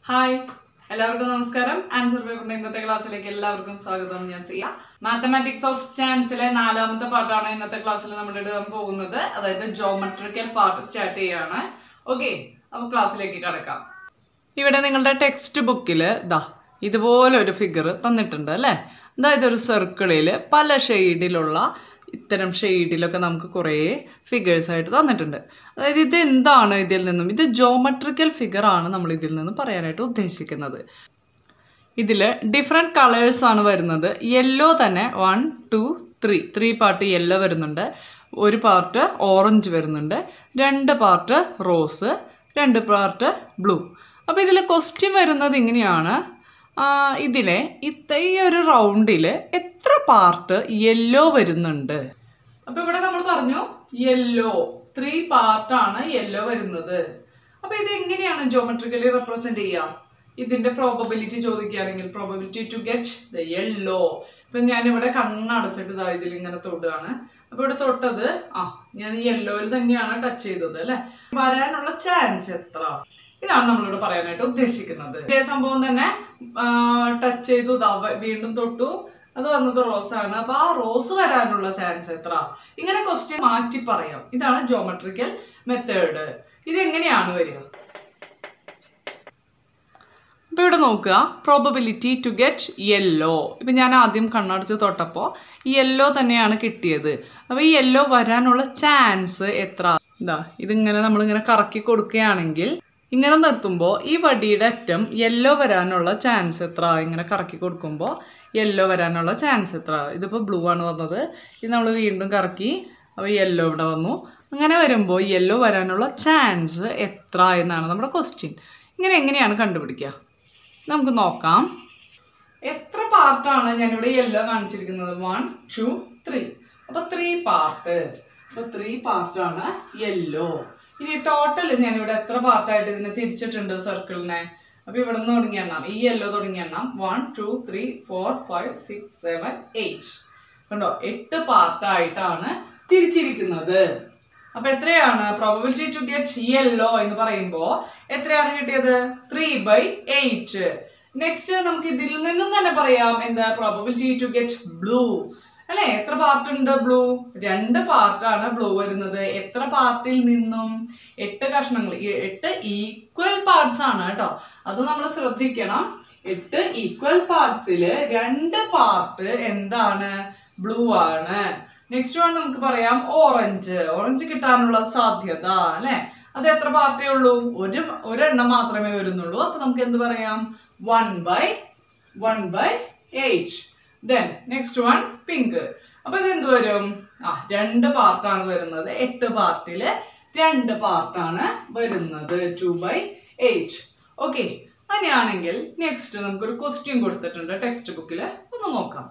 Hi എല്ലാവർക്കും നമസ്കാരം answer പേപ്പറിന്റെ ഇന്നത്തെ ക്ലാസ്സിലേക്ക് എല്ലാവർക്കും സ്വാഗതം ഞാൻ സിയ മാത്തമാറ്റിക്സ് ഓഫ് ചാൻസിലെ നാലാമത്തെ പാർട്ടാണ് ഇന്നത്തെ ക്ലാസ്സിൽ നമ്മൾ ഇടാൻ പോകുന്നത് അതായത് ജോമെട്രിക്കൽ പാർട്ട് സ്റ്റാർട്ട് ചെയ്യാണ് ഓക്കെ അപ്പോൾ ക്ലാസ്സിലേക്ക് കടക്കാം ഇവിടെ നിങ്ങളുടെ ടെക്സ്റ്റ് ബുക്കിൽ ദാ ഇതുപോലെ ഒരു ഫിഗർ തന്നിട്ടുണ്ട് അല്ലേ അതായത് ഒരു സർക്കിളിൽ പല ഷെയ്ഡിലുള്ള ഇത്തരം ഷെയ്ഡിലൊക്കെ നമുക്ക് കുറേ ഫിഗേഴ്സ് ആയിട്ട് തന്നിട്ടുണ്ട് അതായത് ഇത് എന്താണ് ഇതിൽ നിന്നും ഇത് ജോമെട്രിക്കൽ ഫിഗർ ആണ് നമ്മൾ ഇതിൽ നിന്നും പറയാനായിട്ട് ഉദ്ദേശിക്കുന്നത് ഇതിൽ ഡിഫറെൻറ്റ് കളേഴ്സ് ആണ് വരുന്നത് യെല്ലോ തന്നെ one two three three part yellow വരുന്നുണ്ട് ഒരു പാർട്ട് ഓറഞ്ച് വരുന്നുണ്ട് രണ്ട് പാർട്ട് റോസ് രണ്ട് പാർട്ട് ബ്ലൂ അപ്പോൾ ഇതിൽ ക്വസ്റ്റ്യൻ വരുന്നത് ഇങ്ങനെയാണ് ആ, ഇതിലെ ഇത്ത ഈ ഒരു റൗണ്ടിൽ എത്ര പാർട്ട് യെല്ലോ വരുന്നുണ്ട് അപ്പൊ ഇവിടെ നമ്മൾ പറഞ്ഞു യെല്ലോ ത്രീ പാർട്ടാണ് യെല്ലോ വരുന്നത് അപ്പൊ ഇത് എങ്ങനെയാണ് ജോമെട്രിക്കലി റെപ്രസെന്റ് ചെയ്യുക ഇതിന്റെ പ്രോബബിലിറ്റി ചോദിക്കുകയാണെങ്കിൽ probability to get the yellow ഇപ്പൊ ഞാനിവിടെ കണ്ണടച്ചിട്ട് ഇതാ ഇതിൽ ഇങ്ങനെ തൊടുകയാണ് അപ്പൊ ഇവിടെ തൊട്ടത് ആ ഞാൻ യെല്ലോയിൽ തന്നെയാണ് ടച്ച് ചെയ്തത് അല്ലെ വരാനുള്ള ചാൻസ് എത്ര ഇതാണ് നമ്മളിവിടെ പറയാനായിട്ട് ഉദ്ദേശിക്കുന്നത് ഇതേ സംഭവം തന്നെ ടച്ച് ചെയ്തു ദാ വ- വീണ്ടും തൊട്ടു അത് വന്നത് റോസ് ആണ് അപ്പൊ ആ റോസ് വരാനുള്ള ചാൻസ് എത്ര ഇങ്ങനെ ക്വസ്റ്റ്യൻ മാറ്റി പറയാം ഇതാണ് ജോമെട്രിക്കൽ മെത്തേഡ് ഇത് എങ്ങനെയാണ് വരിക ഇപ്പൊ ഇവിടെ നോക്കുക പ്രോബബിലിറ്റി ടു ഗെറ്റ് യെല്ലോ ഇപ്പൊ ഞാൻ ആദ്യം കണ്ണടച്ച് തൊട്ടപ്പോൾ യെല്ലോ തന്നെയാണ് കിട്ടിയത് അപ്പൊ ഈ യെല്ലോ വരാനുള്ള ചാൻസ് എത്ര ഇതാ ഇതിങ്ങനെ നമ്മളിങ്ങനെ കറക്കി കൊടുക്കുകയാണെങ്കിൽ ഇങ്ങനെ നിർത്തുമ്പോൾ ഈ വടിയുടെ അറ്റം യെല്ലോ വരാനുള്ള ചാൻസ് എത്ര ഇങ്ങനെ കറക്കി കൊടുക്കുമ്പോൾ യെല്ലോ വരാനുള്ള ചാൻസ് എത്ര ഇതിപ്പോൾ ബ്ലൂ ആണ് വന്നത് ഇത് നമ്മൾ വീണ്ടും കറക്കി അപ്പോൾ യെല്ലോ ഇവിടെ വന്നു അങ്ങനെ വരുമ്പോൾ യെല്ലോ വരാനുള്ള ചാൻസ് എത്ര എന്നാണ് നമ്മുടെ ക്വസ്റ്റ്യൻ ഇങ്ങനെ എങ്ങനെയാണ് കണ്ടുപിടിക്കുക നമുക്ക് നോക്കാം എത്ര പാർട്ടാണ് ഞാനിവിടെ യെല്ലോ കാണിച്ചിരിക്കുന്നത് വൺ ടു ത്രീ അപ്പൊ ത്രീ പാർട്ട് അപ്പൊ ത്രീ പാർട്ടാണ് യെല്ലോ ഇനി ടോട്ടൽ ഞാനിവിടെ എത്ര പാർട്ടായിട്ട് ഇതിനെ തിരിച്ചിട്ടുണ്ട് സർക്കിളിനെ അപ്പൊ ഇവിടെ നിന്ന് തുടങ്ങി എണ്ണാം ഈ യെല്ലോ തുടങ്ങി എണ്ണാം one two three four five six seven eight കണ്ടോ എട്ട് പാർട്ടായിട്ടാണ് തിരിച്ചിരിക്കുന്നത് അപ്പൊ എത്രയാണ് പ്രോബബിലിറ്റി ടു ഗെറ്റ് യെല്ലോ എന്ന് പറയുമ്പോൾ എത്രയാണ് കിട്ടിയത് ത്രീ ബൈ എയ്റ്റ് നെക്സ്റ്റ് നമുക്ക് ഇതിൽ നിന്നും തന്നെ പറയാം എന്താ പ്രോബബിലിറ്റി ടു ഗെറ്റ് ബ്ലൂ അല്ലെ എത്ര പാർട്ട് ഉണ്ട് ബ്ലൂ രണ്ട് പാർട്ടാണ് ബ്ലൂ വരുന്നത് എത്ര പാർട്ടിൽ നിന്നും എട്ട് കഷ്ണങ്ങൾ ഈ എട്ട് ഈക്വൽ പാർട്സ് ആണ് കേട്ടോ അത് നമ്മൾ ശ്രദ്ധിക്കണം എട്ട് ഈക്വൽ പാർട്സിൽ രണ്ട് പാർട്ട് എന്താണ് ബ്ലൂ ആണ് നെക്സ്റ്റ് വൺ നമുക്ക് പറയാം ഓറഞ്ച് ഓറഞ്ച് കിട്ടാനുള്ള സാധ്യത അല്ലെ അത് എത്ര പാർട്ടേ ഉള്ളൂ ഒരു ഒരെണ്ണം മാത്രമേ വരുന്നുള്ളൂ അപ്പൊ നമുക്ക് എന്ത് പറയാം one by one by eight then next one pink അപ്പൊ ഇത് എന്ത് വരും ആ രണ്ട് പാർട്ടാണ് വരുന്നത് എട്ട് പാർട്ടില് രണ്ട് പാർട്ടാണ് വരുന്നത് ടു ബൈ എയ്റ്റ് ഓക്കെ അങ്ങനെയാണെങ്കിൽ നെക്സ്റ്റ് നമുക്കൊരു ക്വസ്റ്റ്യൻ കൊടുത്തിട്ടുണ്ട് ടെക്സ്റ്റ് ബുക്കിൽ ഒന്ന് നോക്കാം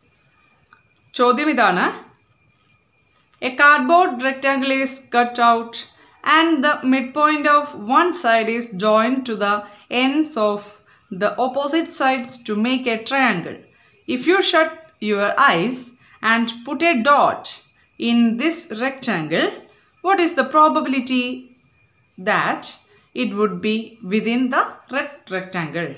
ചോദ്യം ഇതാണ് A cardboard rectangle is cut out and the midpoint of one side is joined to the ends of the opposite sides to make a triangle. If you shut your eyes and put a dot in this rectangle, what is the probability that it would be within the red rectangle?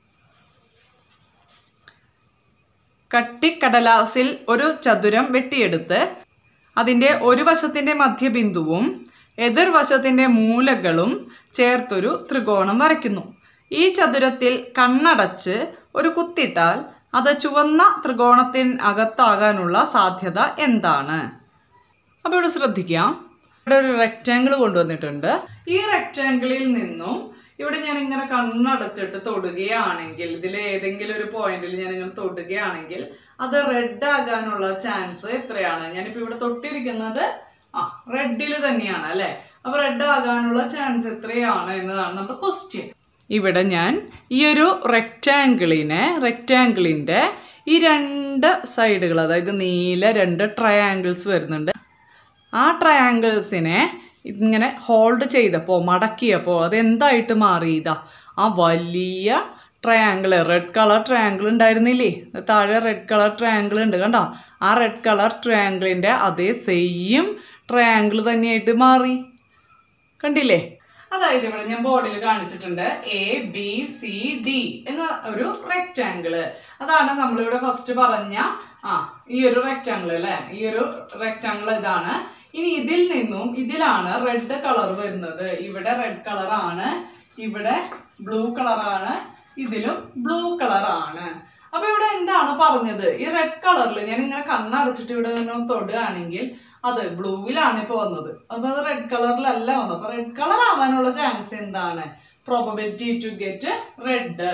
കട്ടിക്കടലാസിൽ ഒരു ചതുരം വെട്ടിയെടുത്ത് അതിൻ്റെ ഒരു വശത്തിൻ്റെ മധ്യബിന്ദുവും എതിർവശത്തിൻ്റെ മൂലകളും ചേർത്തൊരു ത്രികോണം വരയ്ക്കുന്നു ഈ ചതുരത്തിൽ കണ്ണടച്ച് ഒരു കുത്തിട്ടാൽ അത് ചുവന്ന ത്രികോണത്തിന് അകത്താകാനുള്ള സാധ്യത എന്താണ് അപ്പോൾ ഇവിടെ ശ്രദ്ധിക്കാം ഇവിടെ ഒരു റെക്റ്റാങ്കിൾ കൊണ്ടുവന്നിട്ടുണ്ട് ഈ റെക്റ്റാങ്കിളിൽ നിന്നും ഇവിടെ ഞാൻ ഇങ്ങനെ കണ്ണടച്ചിട്ട് തൊടുകയാണെങ്കിൽ ഇതിൽ ഏതെങ്കിലും ഒരു പോയിന്റിൽ ഞാൻ ഇങ്ങനെ തൊടുകയാണെങ്കിൽ അത് റെഡ് ആകാനുള്ള ചാൻസ് എത്രയാണ് ഞാനിപ്പോ ഇവിടെ തൊട്ടിരിക്കുന്നത് ആ റെഡിൽ തന്നെയാണ് അല്ലെ അപ്പൊ റെഡ് ആകാനുള്ള ചാൻസ് എത്രയാണ് എന്നതാണ് നമ്മുടെ ക്വസ്റ്റ്യൻ ഇവിടെ ഞാൻ ഈ ഒരു റെക്റ്റാങ്കിളിനെ റെക്റ്റാങ്കിളിന്റെ ഈ രണ്ട് സൈഡുകൾ അതായത് നീല രണ്ട് ട്രയാങ്കിൾസ് വരുന്നുണ്ട് ആ ട്രയാങ്കിൾസിനെ ഇങ്ങനെ ഹോൾഡ് ചെയ്തപ്പോൾ മടക്കിയപ്പോൾ അത് എന്തായിട്ട് മാറി ഇതാ ആ വലിയ ട്രയാങ്കിൾ റെഡ് കളർ ട്രയാങ്കിൾ ഉണ്ടായിരുന്നില്ലേ താഴെ റെഡ് കളർ ട്രയാങ്കിൾ ഉണ്ട് കണ്ടോ ആ റെഡ് കളർ ട്രയാങ്കിളിൻ്റെ അതേ സെയിം ട്രയാങ്കിൾ തന്നെയായിട്ട് മാറി കണ്ടില്ലേ അതായത് ഇവിടെ ഞാൻ ബോർഡിൽ കാണിച്ചിട്ടുണ്ട് എ ബി സി ഡി എന്ന ഒരു റെക്റ്റാങ്കിള് അതാണ് നമ്മളിവിടെ ഫസ്റ്റ് പറഞ്ഞ ആ ഈ ഒരു റെക്റ്റാങ്കിൾ അല്ലെ ഈ ഒരു റെക്റ്റാങ്കിൾ ഇതാണ് ഇനി ഇതിൽ നിന്നും ഇതിലാണ് റെഡ് കളർ വരുന്നത് ഇവിടെ റെഡ് കളറാണ് ഇവിടെ ബ്ലൂ കളറാണ് ഇതിലും ബ്ലൂ കളറാണ് അപ്പൊ ഇവിടെ എന്താണ് പറഞ്ഞത് ഈ റെഡ് കളറിൽ ഞാൻ ഇങ്ങനെ കണ്ണടച്ചിട്ട് ഇവിടെ ഒന്ന് തൊടുകയാണെങ്കിൽ അത് ബ്ലൂവിലാണ് ഇപ്പൊ വന്നത് അപ്പൊ അത് റെഡ് കളറിലല്ല വന്നത് അപ്പൊ റെഡ് കളർ ആവാനുള്ള ചാൻസ് എന്താണ് പ്രോബബിലിറ്റി ടു ഗെറ്റ് റെഡ്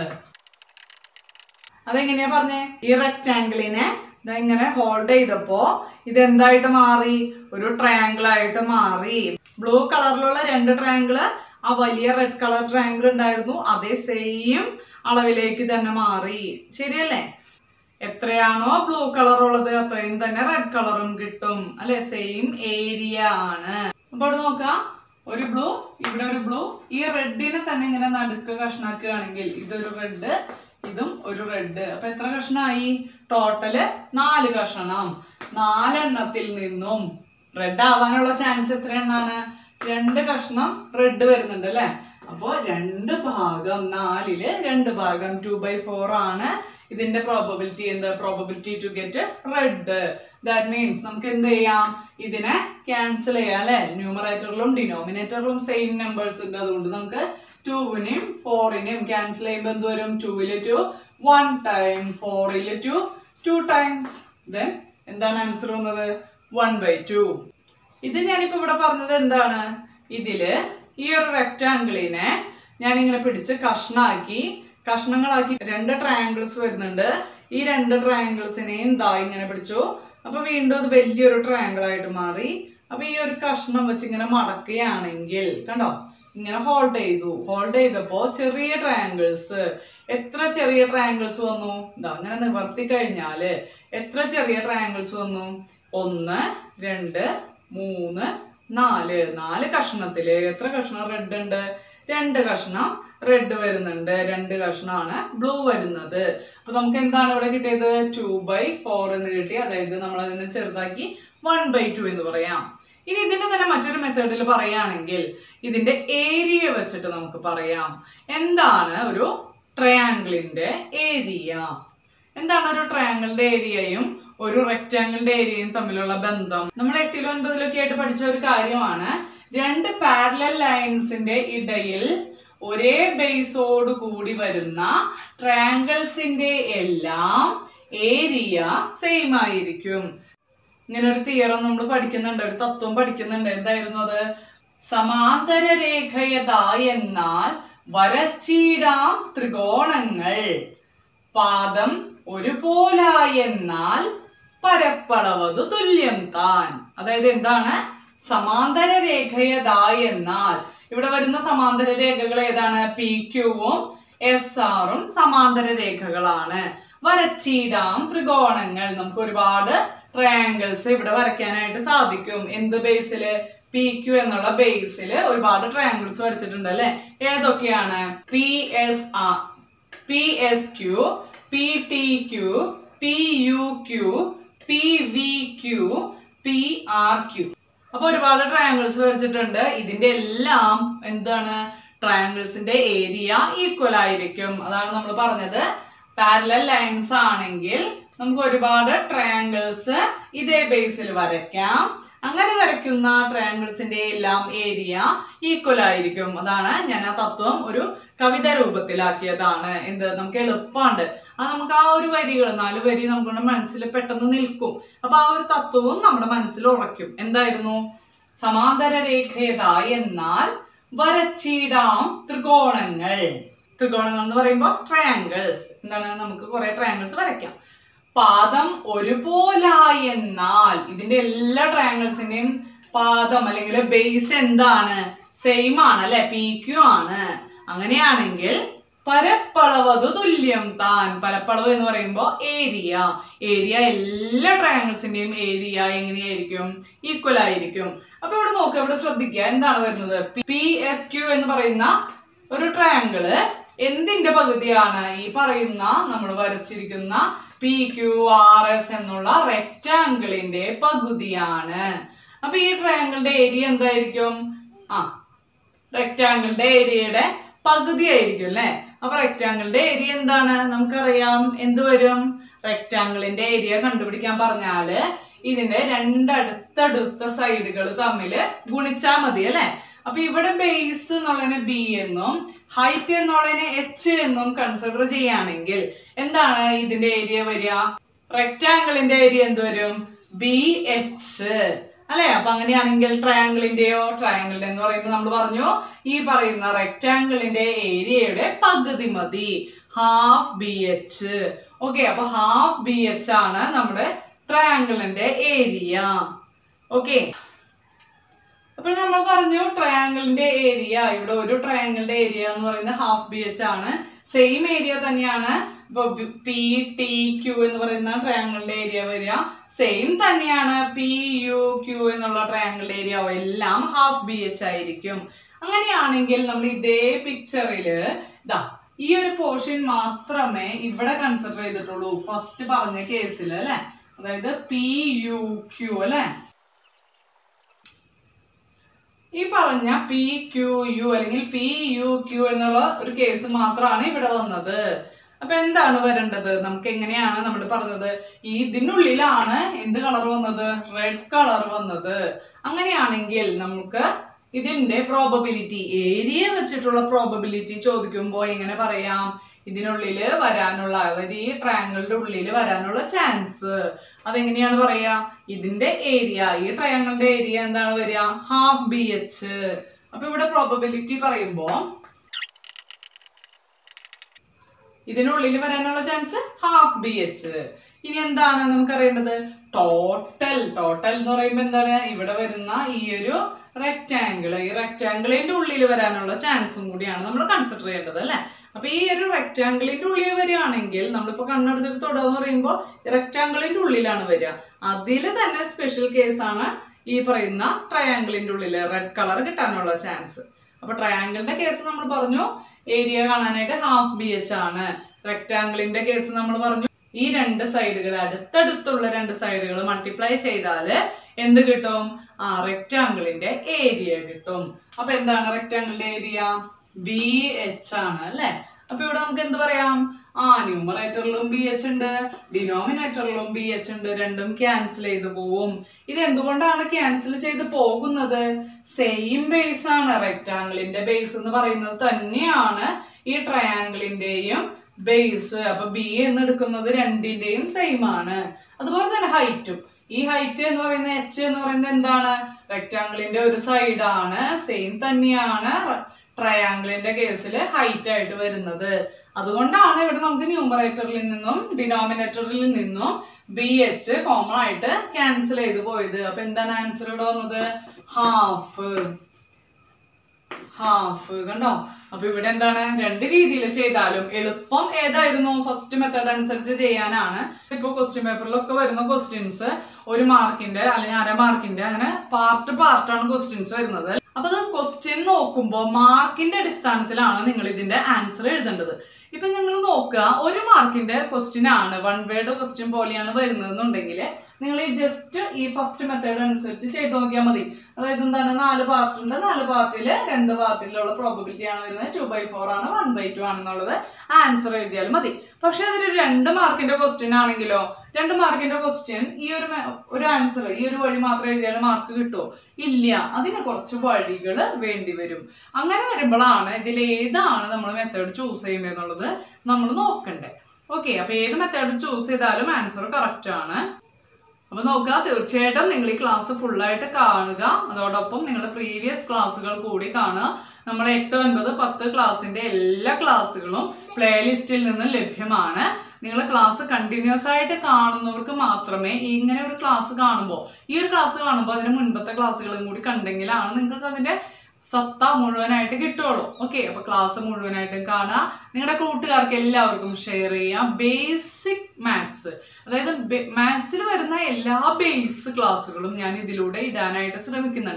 അതെങ്ങനെയാ പറഞ്ഞേ ഈ റെക്ടാങ്കിളിനെ ഇങ്ങനെ ഹോൾഡ് ചെയ്തപ്പോ ഇതെന്തായിട്ട് മാറി ഒരു ട്രയാങ്കിൾ ആയിട്ട് മാറി ബ്ലൂ കളറിലുള്ള രണ്ട് ട്രയാങ്കിള് ആ വലിയ റെഡ് കളർ ട്രയാങ്കിൾ ഉണ്ടായിരുന്നു അതേ സെയിം അളവിലേക്ക് തന്നെ മാറി ശരിയല്ലേ എത്രയാണോ ബ്ലൂ കളർ ഉള്ളത് അത്രയും തന്നെ റെഡ് കളറും കിട്ടും അല്ലെ സെയിം ഏരിയ ആണ് അപ്പൊ ഇവിടെ നോക്കാം ഒരു ബ്ലൂ ഇവിടെ ഒരു ബ്ലൂ ഈ റെഡിനെ തന്നെ ഇങ്ങനെ നടുക്ക് കഷ്ണാക്കുകയാണെങ്കിൽ ഇതൊരു റെഡ് ഇതും ഒരു റെഡ് അപ്പൊ എത്ര കഷ്ണമായി ടോട്ടല് നാല് കഷ്ണം നാലെണ്ണത്തിൽ നിന്നും റെഡ് ആവാനുള്ള ചാൻസ് എത്ര എണ്ണാണ് രണ്ട് കഷ്ണം റെഡ് വരുന്നുണ്ട് അല്ലെ അപ്പോ രണ്ട് ഭാഗം നാലില് രണ്ട് ഭാഗം ടു ബൈ ഫോർ ആണ് ഇതിന്റെ പ്രോബബിലിറ്റി എന്ത് probability to get red that means നമുക്ക് എന്ത് ചെയ്യാം ഇതിനെ ക്യാൻസൽ ചെയ്യാം അല്ലെ ന്യൂമറേറ്ററിലും ഡിനോമിനേറ്ററിലും സെയിം നമ്പേഴ്സ് ഉണ്ട് അതുകൊണ്ട് നമുക്ക് ടൂവിനെയും ഫോറിനെയും ക്യാൻസൽ ചെയ്യുമ്പോൾ എന്ത് വരും ടൂവില് ടു വൺ ടൈം ഫോറില് ടു ടു ടൈംസ് ദെൻ എന്താണ് ആൻസർ വന്നത് വൺ ബൈ ടു ഇത് ഞാനിപ്പോ ഇവിടെ പറഞ്ഞത് എന്താണ് ഇതില് ഈ ഒരു റെക്റ്റാങ്കിളിനെ ഞാനിങ്ങനെ പിടിച്ച് കഷ്ണാക്കി കഷ്ണങ്ങളാക്കി രണ്ട് ട്രയാങ്കിൾസ് വരുന്നുണ്ട് ഈ രണ്ട് ട്രയാങ്കിൾസിനെയും ദാ ഇങ്ങനെ പിടിച്ചു അപ്പൊ വീണ്ടും അത് വലിയൊരു ട്രയാങ്കിൾ ആയിട്ട് മാറി അപ്പൊ ഈ ഒരു കഷ്ണം വെച്ച് ഇങ്ങനെ മടക്കുകയാണെങ്കിൽ കണ്ടോ ഇങ്ങനെ ഹോൾഡ് ചെയ്തു ഹോൾഡ് ചെയ്തപ്പോ ചെറിയ ട്രയാങ്കിൾസ് എത്ര ചെറിയ ട്രയാങ്കിൾസ് വന്നു ഇതാ അങ്ങനെ നിവർത്തി കഴിഞ്ഞാല് എത്ര ചെറിയ ട്രയാങ്കിൾസ് വന്നു ഒന്ന് രണ്ട് മൂന്ന് നാല് നാല് കഷ്ണത്തില് എത്ര കഷ്ണം റെഡ് ഉണ്ട് രണ്ട് കഷ്ണം റെഡ് വരുന്നുണ്ട് രണ്ട് കഷ്ണമാണ് ബ്ലൂ വരുന്നത് അപ്പൊ നമുക്ക് എന്താണ് ഇവിടെ കിട്ടിയത് ടു ബൈ ഫോർ എന്ന് കിട്ടി അതായത് നമ്മൾ അതിനെ ചെറുതാക്കി വൺ ബൈ ടു എന്ന് പറയാം ഇനി ഇതിന്റെ തന്നെ മറ്റൊരു മെത്തേഡിൽ പറയുകയാണെങ്കിൽ ഇതിന്റെ ഏരിയ വെച്ചിട്ട് നമുക്ക് പറയാം എന്താണ് ഒരു ട്രയാങ്കിളിന്റെ ഏരിയ എന്താണ് ഒരു ട്രയാങ്കിളിന്റെ ഏരിയയും ഒരു റെക്റ്റാങ്കിളിന്റെ ഏരിയയും തമ്മിലുള്ള ബന്ധം നമ്മൾ എട്ടിലും ഒൻപതിലൊക്കെ ആയിട്ട് പഠിച്ച ഒരു കാര്യമാണ് രണ്ട് പാരലൽ ലൈൻസിന്റെ ഇടയിൽ ഒരേ ബേസോട് കൂടി വരുന്ന ട്രയാങ്കിൾസിന്റെ എല്ലാം ഏരിയ സെയിം ആയിരിക്കും ഇങ്ങനെ ഒരു തിയറം നമ്മൾ പഠിക്കുന്നുണ്ട് ഒരു തത്വം പഠിക്കുന്നുണ്ട് എന്തായിരുന്നു അത് സമാന്തര രേഖയത എന്നാൽ വരച്ചിടാം ത്രികോണങ്ങൾ പാദം ഒരുപോലായെന്നാൽ പരപ്പളവതു തുല്യം താൻ അതായത് എന്താണ് സമാന്തര രേഖയതാ എന്നാൽ ഇവിടെ വരുന്ന സമാന്തര രേഖകൾ ഏതാണ് പി ക്യൂവും എസ് ആറും സമാന്തര രേഖകളാണ് വരച്ചിടാം ത്രികോണങ്ങൾ നമുക്ക് ഒരുപാട് ട്രയാങ്കിൾസ് ഇവിടെ വരയ്ക്കാനായിട്ട് സാധിക്കും എന്ത് ബേസില് പി ക്യു എന്നുള്ള ബേസില് ഒരുപാട് ട്രയാങ്കിൾസ് വരച്ചിട്ടുണ്ട് അല്ലെ ഏതൊക്കെയാണ് P S R P S Q P T Q P U Q P V Q P R Q അപ്പൊ ഒരുപാട് ട്രയാങ്കിൾസ് വരച്ചിട്ടുണ്ട് ഇതിന്റെ എല്ലാം എന്താണ് ട്രയാങ്കിൾസിന്റെ ഏരിയ ഈക്വൽ ആയിരിക്കും അതാണ് നമ്മൾ പറഞ്ഞത് പാരലൽ ലൈൻസ് ആണെങ്കിൽ നമുക്ക് ഒരുപാട് ട്രയാങ്കിൾസ് ഇതേ ബേസിൽ വരയ്ക്കാം അങ്ങനെ വരയ്ക്കുന്ന ട്രയാങ്കിൾസിന്റെ എല്ലാം ഏരിയ ഈക്വൽ ആയിരിക്കും അതാണ് ഞാൻ ആ തത്വം ഒരു കവിത രൂപത്തിലാക്കിയതാണ് എന്ത് നമുക്ക് എളുപ്പമുണ്ട് അത് നമുക്ക് ആ ഒരു വരികൾ നാല് വരി നമ്മുടെ മനസ്സിൽ പെട്ടെന്ന് നിൽക്കും അപ്പൊ ആ ഒരു തത്വവും നമ്മുടെ മനസ്സിൽ ഉറയ്ക്കും എന്തായിരുന്നു സമാന്തര രേഖയത എന്നാൽ വരച്ചിടാം ത്രികോണങ്ങൾ ത്രികോണങ്ങൾ എന്ന് പറയുമ്പോൾ ട്രയാങ്കിൾസ് എന്താണ് നമുക്ക് കുറെ ട്രയാങ്കിൾസ് വരയ്ക്കാം പാദം ഒരുപോലായെന്നാൽ ഇതിന്റെ എല്ലാ ട്രയാങ്കിൾസിന്റെയും പാദം അല്ലെങ്കിൽ ബേസ് എന്താണ് സെയിം ആണ് അല്ലെ പി ക്യു ആണ് അങ്ങനെയാണെങ്കിൽ പരപ്പളവതു തുല്യം താൻ പരപ്പളവ് എന്ന് പറയുമ്പോൾ ഏരിയ ഏരിയ എല്ലാ ട്രയാങ്കിൾസിന്റെയും ഏരിയ എങ്ങനെയായിരിക്കും ഈക്വൽ ആയിരിക്കും അപ്പൊ ഇവിടെ നോക്കുക ഇവിടെ ശ്രദ്ധിക്കുക എന്താണ് വരുന്നത് പി എസ് ക്യു എന്ന് പറയുന്ന ഒരു ട്രയാങ്കിള് എന്തിന്റെ പകുതിയാണ് ഈ പറയുന്ന നമ്മൾ വരച്ചിരിക്കുന്ന പി ക്യു ആർ എസ് എന്നുള്ള റെക്റ്റാങ്കിളിന്റെ പകുതിയാണ് അപ്പൊ ഈ ട്രയാങ്കിളിന്റെ ഏരിയ എന്തായിരിക്കും ആ റെക്റ്റാങ്കിളിന്റെ ഏരിയയുടെ പകുതി ആയിരിക്കും അല്ലെ അപ്പൊ റെക്റ്റാങ്കിളിന്റെ ഏരിയ എന്താണ് നമുക്കറിയാം എന്ത് വരും റെക്റ്റാങ്കിളിന്റെ ഏരിയ കണ്ടുപിടിക്കാൻ പറഞ്ഞാല് ഇതിന്റെ രണ്ടടുത്തടുത്ത സൈഡുകൾ തമ്മിൽ ഗുണിച്ചാൽ മതി അല്ലെ അപ്പൊ ഇവിടെ ബേസ് എന്നുള്ളതിനെ ബി എന്നും ഹൈറ്റ് എന്നുള്ളതിനെ എച്ച് എന്നും കൺസിഡർ ചെയ്യുകയാണെങ്കിൽ എന്താണ് ഇതിന്റെ ഏരിയ വരിക റെക്റ്റാങ്കിളിന്റെ ഏരിയ എന്ത് വരും ബി എച്ച് അല്ലെ അപ്പൊ അങ്ങനെയാണെങ്കിൽ ട്രയാങ്കിളിന്റെയോ ട്രയാങ്കിളിന്റെ എന്ന് പറയുമ്പോൾ നമ്മൾ പറഞ്ഞു ഈ പറയുന്ന റെക്റ്റാങ്കിളിന്റെ ഏരിയയുടെ പകുതി മതി ഹാഫ് ബി എച്ച് ഓക്കെ അപ്പൊ ഹാഫ് ബി എച്ച് ആണ് നമ്മുടെ ട്രയാങ്കിളിന്റെ ഏരിയ ഓക്കെ അപ്പോൾ നമ്മൾ പറഞ്ഞു ട്രയാങ്കിളിന്റെ ഏരിയ ഇവിടെ ഒരു ട്രയാങ്കിളിന്റെ ഏരിയ എന്ന് പറയുന്നത് ഹാഫ് ബി എച്ച് ആണ് സെയിം ഏരിയ തന്നെയാണ് ഇപ്പൊ പി ടി ക്യൂ എന്ന് പറയുന്ന ട്രയാങ്കിളിന്റെ ഏരിയ വരിക സെയിം തന്നെയാണ് പി യു ക്യൂ എന്നുള്ള ട്രയാങ്കിളിന്റെ ഏരിയ എല്ലാം ഹാഫ് ബി എച്ച് ആയിരിക്കും അങ്ങനെയാണെങ്കിൽ നമ്മൾ ഇതേ പിക്ചറില് ഇതാ ഈ ഒരു പോർഷൻ മാത്രമേ ഇവിടെ കൺസിഡർ ചെയ്തിട്ടുള്ളൂ ഫസ്റ്റ് പറഞ്ഞ കേസിൽ അല്ലെ അതായത് പി യു ക്യൂ അല്ലെ ഈ പറഞ്ഞ പി ക്യു യു അല്ലെങ്കിൽ പി യു ക്യു എന്നുള്ള ഒരു കേസ് മാത്രമാണ് ഇവിടെ വന്നത് അപ്പൊ എന്താണ് വരേണ്ടത് നമുക്ക് എങ്ങനെയാണ് നമ്മൾ പറഞ്ഞത് ഈ ഇതിനുള്ളിലാണ് എന്ത് കളർ വന്നത് റെഡ് കളർ വന്നത് അങ്ങനെയാണെങ്കിൽ നമുക്ക് ഇതിന്റെ പ്രോബബിലിറ്റി ഏരിയ വെച്ചിട്ടുള്ള പ്രോബബിലിറ്റി ചോദിക്കുമ്പോൾ എങ്ങനെ പറയാം ഇതിനുള്ളില് വരാനുള്ള അതായത് ഈ ട്രയാങ്കിളിന്റെ ഉള്ളിൽ വരാനുള്ള ചാൻസ് അതെങ്ങനെയാണ് പറയാ ഇതിന്റെ ഏരിയ ഈ ട്രയാങ്കിളിന്റെ ഏരിയ എന്താണ് വരിക ഹാഫ് ബി എച്ച് അപ്പൊ ഇവിടെ പ്രോബബിലിറ്റി പറയുമ്പോ ഇതിനുള്ളിൽ വരാനുള്ള ചാൻസ് ഹാഫ് ബി എച്ച് ഇനി എന്താണ് നമുക്കറിയേണ്ടത് ടോട്ടൽ ടോട്ടൽ എന്ന് പറയുമ്പോൾ എന്താണ് ഇവിടെ വരുന്ന ഈ ഒരു റെക്റ്റാങ്കിൾ ഈ റെക്റ്റാങ്കിളിന്റെ ഉള്ളിൽ വരാനുള്ള ചാൻസും കൂടിയാണ് നമ്മൾ കൺസിഡർ ചെയ്യേണ്ടത് അല്ലെ അപ്പൊ ഈ ഒരു റെക്റ്റാങ്കിളിന്റെ ഉള്ളിൽ വരികയാണെങ്കിൽ നമ്മളിപ്പോ കണ്ണടച്ചിട്ട് തൊടുക എന്ന് പറയുമ്പോൾ റെക്റ്റാങ്കിളിന്റെ ഉള്ളിലാണ് വരിക അതിൽ തന്നെ സ്പെഷ്യൽ കേസാണ് ഈ പറയുന്ന ട്രയാങ്കിളിന്റെ ഉള്ളിൽ റെഡ് കളർ കിട്ടാനുള്ള ചാൻസ് അപ്പൊ ട്രയാങ്കിളിന്റെ കേസ് നമ്മൾ പറഞ്ഞു ഏരിയ കാണാനായിട്ട് ഹാഫ് ബി എച്ച് ആണ് റെക്റ്റാങ്കിളിന്റെ കേസ് നമ്മൾ പറഞ്ഞു ഈ രണ്ട് സൈഡുകൾ അടുത്തടുത്തുള്ള രണ്ട് സൈഡുകൾ മൾട്ടിപ്ലൈ ചെയ്താല് എന്ത് കിട്ടും ആ റെക്റ്റാങ്കിളിന്റെ ഏരിയ കിട്ടും അപ്പൊ എന്താണ് റെക്റ്റാങ്കിളിന്റെ ഏരിയ ബി എച്ച് ആണ് അല്ലെ അപ്പൊ ഇവിടെ നമുക്ക് എന്ത് പറയാം ആ ന്യൂമറേറ്ററിലും ബി എച്ച് ഉണ്ട് ഡിനോമിനേറ്ററിലും ബി എച്ച് ഉണ്ട് രണ്ടും ക്യാൻസൽ ചെയ്ത് പോവും ഇത് എന്തുകൊണ്ടാണ് ക്യാൻസൽ ചെയ്ത് പോകുന്നത് സെയിം ബേസ് ആണ് റെക്റ്റാങ്കിളിന്റെ ബേസ് എന്ന് പറയുന്നത് തന്നെയാണ് ഈ ട്രയാങ്കിളിന്റെയും ബേസ് അപ്പൊ ബി എന്ന് എടുക്കുന്നത് രണ്ടിന്റെയും സെയിം ആണ് അതുപോലെ തന്നെ ഹൈറ്റും ഈ ഹൈറ്റ് എന്ന് പറയുന്ന എച്ച് എന്ന് പറയുന്നത് എന്താണ് റെക്റ്റാങ്കിളിന്റെ ഒരു സൈഡാണ് സെയിം തന്നെയാണ് ട്രയാങ്കിളിന്റെ കേസിൽ ഹൈറ്റ് ആയിട്ട് വരുന്നത് അതുകൊണ്ടാണ് ഇവിടെ നമുക്ക് ന്യൂമറേറ്ററിൽ നിന്നും ഡിനോമിനേറ്ററിൽ നിന്നും ബി എച്ച് കോമൺ ആയിട്ട് ക്യാൻസൽ ചെയ്ത് പോയത് അപ്പൊ എന്താണ് ആൻസർ ഇവിടെ വന്നത് ഹാഫ് ഹാഫ് കണ്ടോ അപ്പൊ ഇവിടെ എന്താണ് രണ്ട് രീതിയിൽ ചെയ്താലും എളുപ്പം ഏതായിരുന്നു ഫസ്റ്റ് മെത്തേഡ് അനുസരിച്ച് ചെയ്യാനാണ് ഇപ്പൊ ക്വസ്റ്റ്യൻ പേപ്പറിലൊക്കെ വരുന്ന ക്വസ്റ്റ്യൻസ് ഒരു മാർക്കിന്റെ അല്ലെങ്കിൽ അര മാർക്കിന്റെ അങ്ങനെ പാർട്ട് പാർട്ടാണ് ക്വസ്റ്റ്യൻസ് വരുന്നത് അപ്പൊ അത് ക്വസ്റ്റ്യൻ നോക്കുമ്പോൾ മാർക്കിന്റെ അടിസ്ഥാനത്തിലാണ് നിങ്ങൾ ഇതിന്റെ ആൻസർ എഴുതേണ്ടത് ഇപ്പൊ നിങ്ങൾ നോക്കുക ഒരു മാർക്കിന്റെ ക്വസ്റ്റ്യൻ ആണ് വൺ വേർഡ് ക്വസ്റ്റ്യൻ പോലെയാണ് വരുന്നതെന്നുണ്ടെങ്കിൽ നിങ്ങൾ ഈ ജസ്റ്റ് ഈ ഫസ്റ്റ് മെത്തേഡ് അനുസരിച്ച് ചെയ്ത് നോക്കിയാൽ മതി അതായത് എന്താണ് നാല് പാർട്ട് ഉണ്ട് നാല് പാർട്ടിൽ രണ്ട് പാർട്ടിലുള്ള പ്രോബബിലിറ്റി ആണ് വരുന്നത് ടു ബൈ ഫോർ ആണ് വൺ ബൈ ടു ആണെന്നുള്ളത് ആൻസർ എഴുതിയാലും മതി പക്ഷെ അതൊരു രണ്ട് മാർക്കിന്റെ ക്വസ്റ്റ്യൻ ആണെങ്കിലോ രണ്ട് മാർക്കിന്റെ ക്വസ്റ്റ്യൻ ഈ ഒരു മെ- ഒരു ആൻസർ ഈ ഒരു വഴി മാത്രം എഴുതിയാൽ മാർക്ക് കിട്ടുമോ ഇല്ല അതിന് കുറച്ച് വഴികൾ വേണ്ടി വരും അങ്ങനെ വരുമ്പോഴാണ് ഇതിൽ ഏതാണ് നമ്മൾ മെത്തേഡ് ചൂസ് ചെയ്യുന്നത് എന്നുള്ളത് നമ്മൾ നോക്കണ്ടേ ഓക്കെ അപ്പൊ ഏത് മെത്തേഡ് ചൂസ് ചെയ്താലും ആൻസർ കറക്റ്റ് ആണ് അപ്പൊ നോക്കുക തീർച്ചയായിട്ടും നിങ്ങൾ ഈ ക്ലാസ് ഫുള്ളായിട്ട് കാണുക അതോടൊപ്പം നിങ്ങളുടെ പ്രീവിയസ് ക്ലാസ്സുകൾ കൂടി കാണുക നമ്മൾ എട്ട് ഒൻപത് പത്ത് ക്ലാസ്സിന്റെ എല്ലാ ക്ലാസ്സുകളും പ്ലേലിസ്റ്റിൽ നിന്ന് ലഭ്യമാണ് നിങ്ങൾ ക്ലാസ് കണ്ടിന്യൂസ് ആയിട്ട് കാണുന്നവർക്ക് മാത്രമേ ഇങ്ങനെ ഒരു ക്ലാസ് കാണുമ്പോൾ ഈ ഒരു ക്ലാസ് കാണുമ്പോൾ അതിന് മുൻപത്തെ ക്ലാസ്സുകളും കൂടി കണ്ടെങ്കിലാണ് നിങ്ങൾക്ക് അതിന്റെ സത്ത മുഴുവനായിട്ട് കിട്ടുള്ളൂ ഓക്കെ അപ്പൊ ക്ലാസ് മുഴുവനായിട്ടും കാണുക നിങ്ങളുടെ കൂട്ടുകാർക്ക് എല്ലാവർക്കും ഷെയർ ചെയ്യാം ബേസിക് മാത്സ് അതായത് മാത്സിൽ വരുന്ന എല്ലാ ബേസ് ക്ലാസ്സുകളും ഞാൻ ഇതിലൂടെ ഇടാനായിട്ട് ശ്രമിക്കുന്നുണ്ട്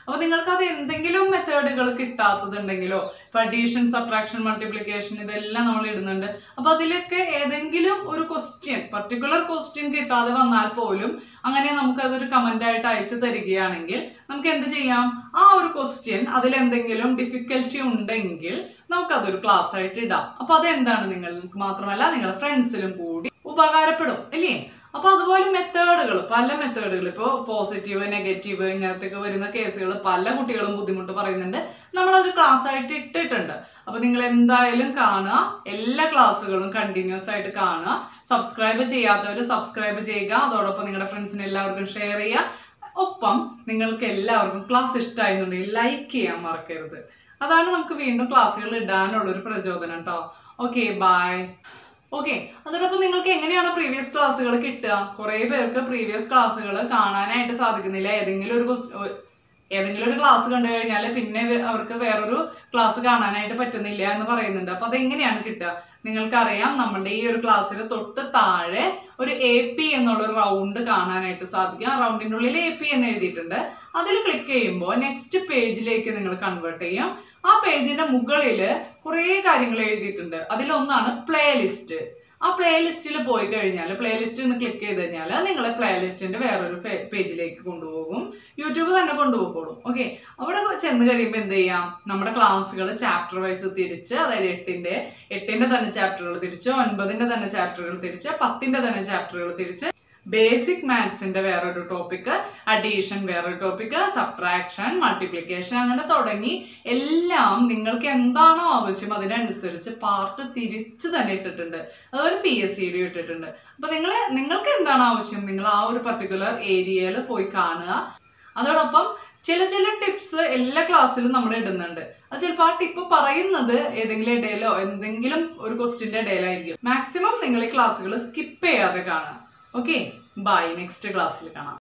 അപ്പൊ നിങ്ങൾക്ക് അത് എന്തെങ്കിലും മെത്തേഡുകൾ കിട്ടാത്തതുണ്ടെങ്കിലോ ഇപ്പൊ അഡീഷൻ സബ്ട്രാക്ഷൻ മൾട്ടിപ്ലിക്കേഷൻ ഇതെല്ലാം നമ്മൾ ഇടുന്നുണ്ട് അപ്പൊ അതിലൊക്കെ ഏതെങ്കിലും ഒരു ക്വസ്റ്റ്യൻ പർട്ടിക്കുലർ ക്വസ്റ്റ്യൻ കിട്ടാതെ വന്നാൽ പോലും അങ്ങനെ നമുക്ക് അതൊരു കമന്റ് ആയിട്ട് അയച്ചു തരികയാണെങ്കിൽ നമുക്ക് എന്ത് ചെയ്യാം ആ ഒരു ക്വസ്റ്റ്യൻ അതിലെന്തെങ്കിലും ഡിഫിക്കൽറ്റി ഉണ്ടെങ്കിൽ നമുക്കതൊരു ക്ലാസ് ആയിട്ട് ഇടാം അപ്പൊ അതെന്താണ് നിങ്ങൾക്ക് മാത്രമല്ല നിങ്ങളുടെ ഫ്രണ്ട്സിലും കൂടി ഉപകാരപ്പെടും അല്ലേ അപ്പൊ അതുപോലെ മെത്തേഡുകൾ പല മെത്തേഡുകൾ ഇപ്പോൾ പോസിറ്റീവ് നെഗറ്റീവ് ഇങ്ങനത്തെയൊക്കെ വരുന്ന കേസുകൾ പല കുട്ടികളും ബുദ്ധിമുട്ട് പറയുന്നുണ്ട് നമ്മളതൊരു ക്ലാസ് ആയിട്ട് ഇട്ടിട്ടുണ്ട് അപ്പൊ നിങ്ങൾ എന്തായാലും കാണുക എല്ലാ ക്ലാസ്സുകളും കണ്ടിന്യൂസ് ആയിട്ട് കാണുക സബ്സ്ക്രൈബ് ചെയ്യാത്തവർ സബ്സ്ക്രൈബ് ചെയ്യുക അതോടൊപ്പം നിങ്ങളുടെ ഫ്രണ്ട്സിന് എല്ലാവർക്കും ഷെയർ ചെയ്യുക ഒപ്പം നിങ്ങൾക്ക് എല്ലാവർക്കും ക്ലാസ് ഇഷ്ടമായിരുന്നുണ്ടെങ്കിൽ ലൈക്ക് ചെയ്യാൻ മറക്കരുത് അതാണ് നമുക്ക് വീണ്ടും ക്ലാസ്സുകൾ ഇടാനുള്ള ഒരു പ്രചോദനം കേട്ടോ ഓക്കെ ബൈ ഓക്കെ അതോടൊപ്പം നിങ്ങൾക്ക് എങ്ങനെയാണ് പ്രീവിയസ് ക്ലാസ്സുകൾ കിട്ടുക കുറേ പേർക്ക് പ്രീവിയസ് ക്ലാസ്സുകൾ കാണാനായിട്ട് സാധിക്കുന്നില്ല ഏതെങ്കിലും ഒരു ക്വസ്- ഒ- ഏതെങ്കിലും ഒരു ക്ലാസ് കണ്ടു കഴിഞ്ഞാൽ പിന്നെ വേ- അവർക്ക് വേറൊരു ക്ലാസ് കാണാനായിട്ട് പറ്റുന്നില്ല എന്ന് പറയുന്നുണ്ട് അപ്പൊ അതെങ്ങനെയാണ് കിട്ടുക നിങ്ങൾക്കറിയാം നമ്മളുടെ ഈ ഒരു ക്ലാസ്സിന് തൊട്ട് താഴെ ഒരു എ പി എന്നുള്ള ഒരു റൗണ്ട് കാണാനായിട്ട് സാധിക്കും ആ റൗണ്ടിന്റെ ഉള്ളിൽ എ പി എന്ന് എഴുതിയിട്ടുണ്ട് അതിൽ ക്ലിക്ക് ചെയ്യുമ്പോൾ നെക്സ്റ്റ് പേജിലേക്ക് നിങ്ങൾ കൺവേർട്ട് ചെയ്യും ആ പേജിന്റെ മുകളിൽ കുറേ കാര്യങ്ങൾ എഴുതിയിട്ടുണ്ട് അതിലൊന്നാണ് പ്ലേലിസ്റ്റ് ആ പ്ലേലിസ്റ്റിൽ പോയി കഴിഞ്ഞാൽ പ്ലേലിസ്റ്റ് എന്ന് ക്ലിക്ക് ചെയ്ത് കഴിഞ്ഞാൽ നിങ്ങളെ പ്ലേലിസ്റ്റിന്റെ വേറൊരു പേജിലേക്ക് കൊണ്ടുപോകും യൂട്യൂബ് തന്നെ കൊണ്ടുപോയിക്കോളും ഓക്കെ അവിടെ ചെന്ന് കഴിയുമ്പോൾ എന്ത് ചെയ്യാം നമ്മുടെ ക്ലാസ്സുകൾ ചാപ്റ്റർ വൈസ് തിരിച്ച് അതായത് എട്ടിന്റെ എട്ടിന്റെ തന്നെ ചാപ്റ്ററുകൾ തിരിച്ച് ഒൻപതിന്റെ തന്നെ ചാപ്റ്ററുകൾ തിരിച്ച് പത്തിന്റെ തന്നെ ചാപ്റ്ററുകൾ തിരിച്ച് ബേസിക് മാത്സിന്റെ വേറൊരു ടോപ്പിക് അഡീഷൻ വേറൊരു ടോപ്പിക് സബ്ട്രാക്ഷൻ മൾട്ടിപ്ലിക്കേഷൻ അങ്ങനെ തുടങ്ങി എല്ലാം നിങ്ങൾക്ക് എന്താണോ ആവശ്യം അതിനനുസരിച്ച് പാർട്ട് തിരിച്ച് തന്നെ ഇട്ടിട്ടുണ്ട് അതുപോലെ പി എസ് സി ഡി ഇട്ടിട്ടുണ്ട് അപ്പൊ നിങ്ങൾ നിങ്ങൾക്ക് എന്താണ് ആവശ്യം നിങ്ങൾ ആ ഒരു പർട്ടിക്കുലർ ഏരിയയിൽ പോയി കാണുക അതോടൊപ്പം ചില ചില ടിപ്സ് എല്ലാ ക്ലാസ്സിലും നമ്മൾ ഇടുന്നുണ്ട് അത് ചിലപ്പോൾ ആ ടിപ്പ് പറയുന്നത് ഏതെങ്കിലും ഇടയിലോ എന്തെങ്കിലും ഒരു ക്വസ്റ്റിന്റെ ഇടയിലായിരിക്കും മാക്സിമം നിങ്ങൾ ഈ ക്ലാസ്സുകൾ സ്കിപ്പ് ചെയ്യാതെ കാണുക ഓക്കെ ബൈ നെക്സ്റ്റ് ക്ലാസ്സിൽ കാണാം